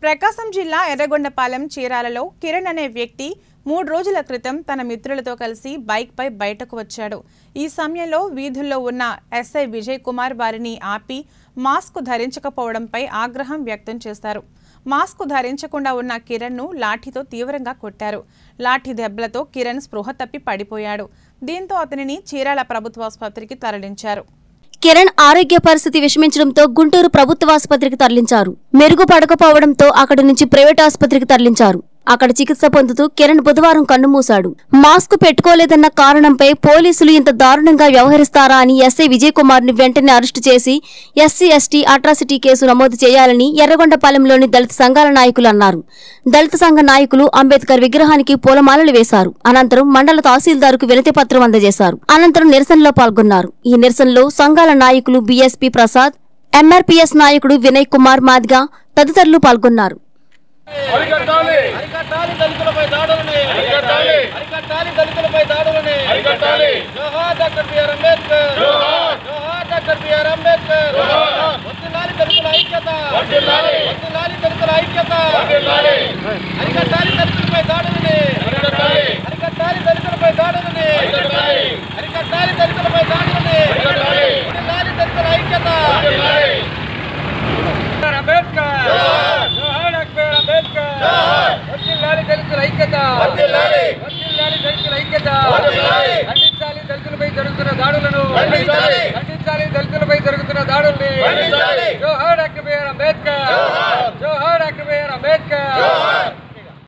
ప్రకాశం జిల్లా ఎర్రగొండపాలెం చీరాలలో కిరణ్ అనే వ్యక్తి మూడు రోజుల క్రితం తన మిత్రులతో కలిసి బైక్పై బయటకు వచ్చాడు ఈ సమయంలో వీధుల్లో ఉన్న ఎస్ఐ విజయ్ కుమార్ వారిని ఆపి మాస్క్ ధరించకపోవడంపై ఆగ్రహం వ్యక్తం చేశారు మాస్క్ ధరించకుండా ఉన్న కిరణ్ను లాఠీతో తీవ్రంగా కొట్టారు లాఠీ దెబ్బలతో కిరణ్ స్పృహ తప్పి పడిపోయాడు దీంతో అతనిని చీరాల ప్రభుత్వాసుపత్రికి తరలించారు కిరణ్ ఆరోగ్య పరిస్థితి విషమించడంతో గుంటూరు ప్రభుత్వ ఆసుపత్రికి తరలించారు మెరుగుపడకపోవడంతో అక్కడి నుంచి ప్రైవేట్ ఆసుపత్రికి తరలించారు అక్కడ చికిత్స పొందుతూ కిరణ్ బుధవారం కన్నుమూశాడు మాస్క్ పెట్టుకోలేదన్న కారణంపై పోలీసులు ఇంత దారుణంగా వ్యవహరిస్తారా అని ఎస్ఐ విజయ్ కుమార్ ని వెంటనే అరెస్టు చేసి ఎస్సీ ఎస్టీ అట్రాసిటీ కేసు నమోదు చేయాలని ఎర్రగొండపాలెంలోని దళిత సంఘాల నాయకులు అన్నారు దళిత సంఘ నాయకులు అంబేద్కర్ విగ్రహానికి పూలమాలలు వేశారు అనంతరం మండల తహసీల్దార్కు వినతి పత్రం అందజేశారు అనంతరం నిరసనలో పాల్గొన్నారు ఈ నిరసనలో సంఘాల నాయకులు బీఎస్పీ ప్రసాద్ ఎంఆర్పీఎస్ నాయకుడు వినయ్ కుమార్ మాదిగా తదితరులు పాల్గొన్నారు అరికట్టాలి అరికట్టాలి దళితులపై దాడులని అరికట్టాలి అరికట్టాలి దళితులపై దాడులని అరికట్టాలి జోహార్ డాక్టర్ బిఆర్ అంబేద్కర్ జోహార్. జోహార్ డాక్టర్ బిఆర్ అంబేద్కర్ జోహార్. వర్ధిల్లాలి దళితుల ఐక్యత వర్ధిల్లాలి. వర్ధిల్లాలి దళితుల ఐక్యత వర్ధిల్లాలి. అరికట్టాలి దళితులపై దాడులని అరికట్టాలి అరికట్టాలి దళితులపై దాడులని అరికట్టాలి. అరికట్టాలి దళితులపై దాడులని అరికట్టాలి. వర్ధిల్లాలి దళితుల ఐక్యత వర్ధిల్లాలి. అంబేద్కర్ జోహార్. జోహార్ డాక్టర్ అంబేద్కర్ జోహార్. వర్ధిల్లాలి దళితుల ఐక్యత వర్ధిల్లాలి. వర్ధిల్లాలి దళితుల ఐక్యత వర్ధిల్లాలి. ఖండించాలి దళితులపై జరుగుతున్న దాడులను ఖండించాలి. ఖండించాలి దళితులపై జరుగుతున్న దాడుల్ని ఖండించాలి. జోహార్ డాక్టర్ బిఆర్ అంబేద్కర్